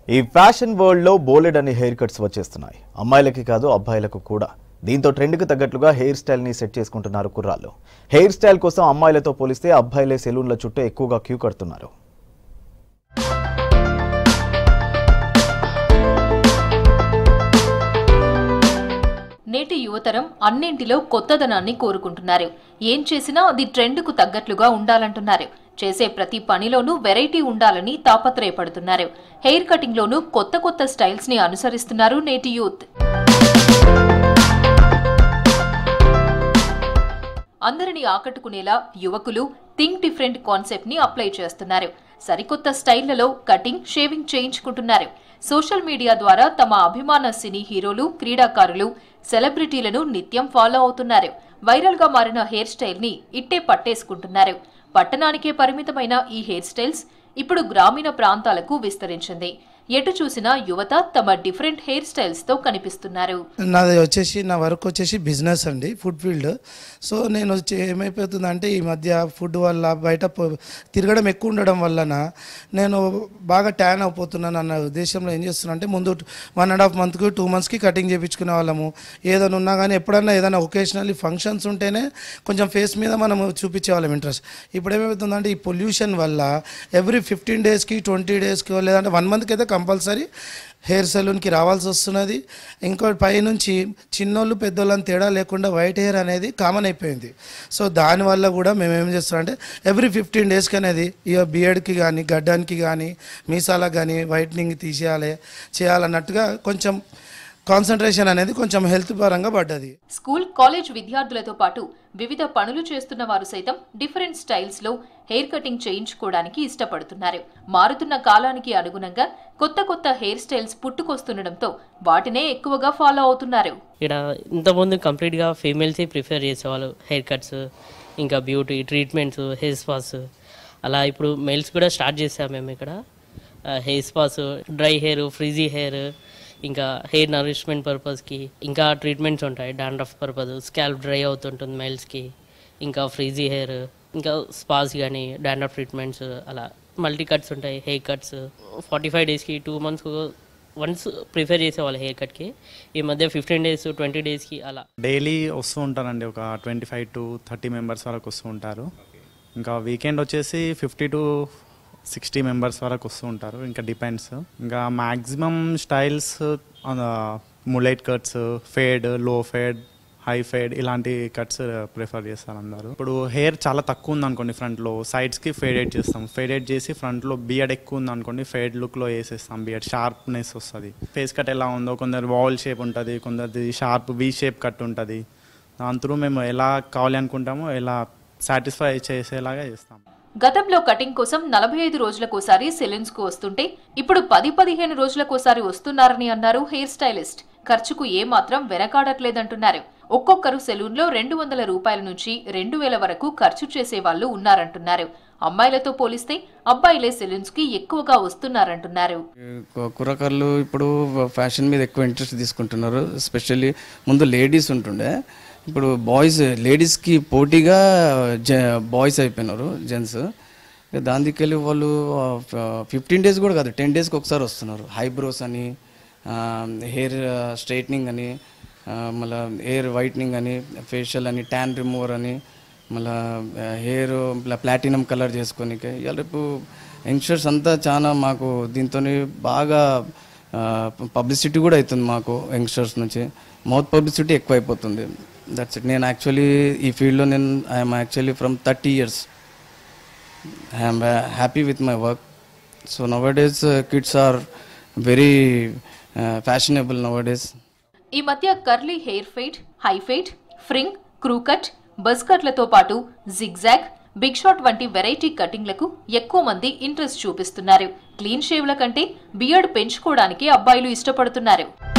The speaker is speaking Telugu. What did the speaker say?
ఈ ఫ్యాషన్ వరల్డ్లో బోలెడ్ అనే హెయిర్ కట్స్ వచ్చేస్తున్నాయి అమ్మాయిలకి కాదు అబ్బాయిలకు కూడా దీంతో ట్రెండ్కి తగ్గట్లుగా హెయిర్ స్టైల్ని సెట్ చేసుకుంటున్నారు కుర్రాళ్ళు హెయిర్ స్టైల్ కోసం అమ్మాయిలతో పోలిస్తే అబ్బాయిలే సెలూన్ల చుట్టూ ఎక్కువగా క్యూ కడుతున్నారు నేటి యువతరం అన్నింటిలో కొత్తదనాన్ని కోరుకుంటున్నారు ఏం చేసినా అది ట్రెండ్కు తగ్గట్లుగా ఉండాలంటున్నారు చేసే ప్రతి పనిలోనూ వెరైటీ ఉండాలని తాపత్రయపడుతున్నారు హెయిర్ కటింగ్లోనూ కొత్త కొత్త స్టైల్స్ ని అనుసరిస్తున్నారు నేటి యూత్ అందరిని ఆకట్టుకునేలా యువకులు థింక్ డిఫరెంట్ కాన్సెప్ట్ ని అప్లై చేస్తున్నారు సరికొత్త స్టైళ్లలో కటింగ్ షేవింగ్ చేయించుకుంటున్నారు సోషల్ మీడియా ద్వారా తమ అభిమాన సినీ హీరోలు క్రీడాకారులు సెలబ్రిటీలను నిత్యం ఫాలో అవుతున్నారు వైరల్ గా మారిన హెయిర్ స్టైల్ ని ఇట్టే పట్టేసుకుంటున్నారు పట్టణానికే పరిమితమైన ఈ హెయిర్ స్టైల్స్ ఇప్పుడు గ్రామీణ ప్రాంతాలకు విస్తరించింది ఎటు చూసినా యువత తమ డిఫరెంట్ హెయిర్ స్టైల్స్ తో కనిపిస్తున్నారు నాది వచ్చేసి నా వర్క్ వచ్చేసి బిజినెస్ అండి ఫుడ్ ఫీల్డ్ సో నేను వచ్చి ఏమైపోతుందంటే ఈ మధ్య ఫుడ్ వల్ల బయట పో- తిరగడం ఎక్కువ ఉండడం వలన నేను బాగా ట్యాన్ అయిపోతున్నాను అన్న ఉద్దేశంలో ఏం చేస్తున్నా అంటే ముందు వన్ అండ్ హాఫ్ మంత్కి టూ మంత్స్కి కటింగ్ చేయించుకునే వాళ్ళము ఏదైనా ఉన్నా కానీ ఎప్పుడన్నా ఏదైనా ఒకేషనల్లీ ఫంక్షన్స్ ఉంటేనే కొంచెం ఫేస్ మీద మనం చూపించే వాళ్ళం ఇంట్రెస్ట్ ఇప్పుడు ఏమవుతుందంటే ఈ పొల్యూషన్ వల్ల ఎవ్రీ ఫిఫ్టీన్ డేస్కి ట్వంటీ డేస్కి లేదంటే వన్ మంత్కి అయితే కంపల్సరీ హెయిర్ సలూన్కి రావాల్సి వస్తున్నది ఇంకో పైనుంచి చిన్నోళ్ళు పెద్దోళ్ళని తేడా లేకుండా వైట్ హెయిర్ అనేది కామన్ అయిపోయింది సో దానివల్ల కూడా మేము ఏం చేస్తాం అంటే ఎవ్రీ ఫిఫ్టీన్ డేస్కి అనేది ఇక బియర్డ్కి కానీ గడ్డానికి కానీ మీసాలకు కానీ వైట్నింగ్ తీసేయాలి చేయాలన్నట్టుగా కొంచెం కాన్సన్ట్రేషన్ అనేది కొంచెం హెల్త్ పరంగా పడ్డది స్కూల్ కాలేజ్ విద్యార్థులతో పాటు వివిధ పనులు చేస్తున్న వారు సైతం డిఫరెంట్ స్టైల్స్ లో హెయిర్ కటింగ్ చేయించుకోవడానికి ఇష్టపడుతున్నారు మారుతున్న కాలానికి అనుగుణంగా కొత్త కొత్త హెయిర్ స్టైల్స్ పుట్టుకొస్తుండటంతో వాటినే ఎక్కువగా ఫాలో అవుతున్నారు ఇక్కడ ఇంతకుముందు కంప్లీట్గా ఫీమేల్సే ప్రిఫర్ చేసేవాళ్ళు హెయిర్ కట్స్ ఇంకా బ్యూటీ ట్రీట్మెంట్స్ హెయిర్ స్పాస్ అలా ఇప్పుడు మేల్స్ కూడా స్టార్ట్ చేసాం మేము ఇక్కడ hair spas dry hair frizzy hair ఇంకా హెయిర్ నరిష్మెంట్ పర్పస్కి ఇంకా ట్రీట్మెంట్స్ ఉంటాయి డాండ్రఫ్ పర్పస్ స్కాల్ప్ డ్రై అవుతుంటుంది మేల్స్కి ఇంకా ఫ్రీజీ హెయిర్ ఇంకా స్పాస్ కానీ డాండ్రఫ్ ట్రీట్మెంట్స్ అలా మల్టీ కట్స్ ఉంటాయి హెయిర్ కట్స్ ఫార్టీ ఫైవ్ డేస్కి టూ మంత్స్ వన్స్ ప్రిఫర్ చేసేవాళ్ళు హెయిర్ కట్కి ఈ మధ్య ఫిఫ్టీన్ డేస్ ట్వంటీ డేస్కి అలా డైలీ వస్తూ ఉంటారండి ఒక twenty five to thirty members వరకు వస్తూ ఉంటారు ఇంకా వీకెండ్ వచ్చేసి ఫిఫ్టీ టు సిక్స్టీ మెంబర్స్ వరకు వస్తూ ఉంటారు ఇంకా డిపెండ్స్ ఇంకా maximum styles mullet cuts fade low fade high fade ఇలాంటి కట్స్ ప్రిఫర్ చేస్తారు అందరూ ఇప్పుడు హెయిర్ చాలా తక్కువ ఉంది అనుకోండి ఫ్రంట్లో సైడ్స్కి ఫేడెడ్ చేస్తాం ఫేడెడ్ చేసి ఫ్రంట్లో బియర్డ్ ఎక్కువ ఉంది అనుకోండి ఫేడ్ లుక్లో వేసేస్తాం బియర్డ్ షార్ప్నెస్ వస్తుంది ఫేస్ కట్ ఎలా ఉందో కొందరు వాల్ షేప్ ఉంటుంది కొందరిది షార్ప్ వి షేప్ కట్ ఉంటుంది దాని త్రూ మేము ఎలా కావాలి అనుకుంటామో ఎలా సాటిస్ఫై చేసేలాగా చేస్తాం గతంలో కటింగ్ కోసం నలభై ఐదు రోజులకోసారి సెలూన్స్ కు వస్తుంటే ఇప్పుడు పది పదిహేను రోజులకోసారి వస్తున్నారని అన్నారు హెయిర్ స్టైలిస్ట్ ఖర్చుకు ఏమాత్రం వెనకాడట్లేదంటున్నారు ఒక్కొక్కరు సెలూన్లో రెండు వందల రూపాయల నుంచి రెండు వేల వరకు ఖర్చు చేసే వాళ్ళు ఉన్నారంటున్నారు అమ్మాయిలతో పోలిస్తే అబ్బాయిలే సెలూన్స్ కి ఎక్కువగా వస్తున్నారంటున్నారు కు- కుర్రకారులు ఇప్పుడు ఫ్యాషన్ మీద ఎక్కువ ఇంట్రెస్ట్ తీసుకుంటున్నారు ఎస్పెషల్లీ ముందు లేడీస్ ఉంటుండే ఇప్పుడు బాయ్స్ లేడీస్కి పోటీగా జె బాయ్స్ అయిపోయినారు జెంట్స్ దానికి వాళ్ళు ఫిఫ్టీన్ డేస్ కూడా కాదు టెన్ డేస్కి ఒకసారి వస్తున్నారు హైబ్రోస్ అని హెయిర్ స్ట్రైట్నింగ్ అని ఆ, మళ్ళా హెయిర్ వైట్నింగ్ అని ఫేషియల్ అని ట్యాన్ రిమూవర్ అని మళ్ళా హెయిర్ ప్లాటినం కలర్ చేసుకోనికే ఇవాళ రేపు యంగ్స్టర్స్ అంతా చాలా మాకు దీంతో బాగా పబ్లిసిటీ కూడా అవుతుంది మాకు యంగ్స్టర్స్ నుంచి మౌత్ పబ్లిసిటీ ఎక్కువ అయిపోతుంది దట్స్ ఇట్ నేను యాక్చువల్లీ ఈ ఫీల్డ్లో నేను I'm actually from thirty years I'm happy with my work so nowadays kids are very fashionable nowadays ఈ మధ్య curly hair fade high fade fringe crew cut buzz కట్లతో పాటు జిగ్జాగ్ బిగ్ షాట్ వంటి వెరైటీ కటింగ్లకు ఎక్కువ మంది ఇంట్రెస్ట్ చూపిస్తున్నారు క్లీన్ షేవ్ల కంటే బియర్డ్ పెంచుకోవడానికి అబ్బాయిలు ఇష్టపడుతున్నారు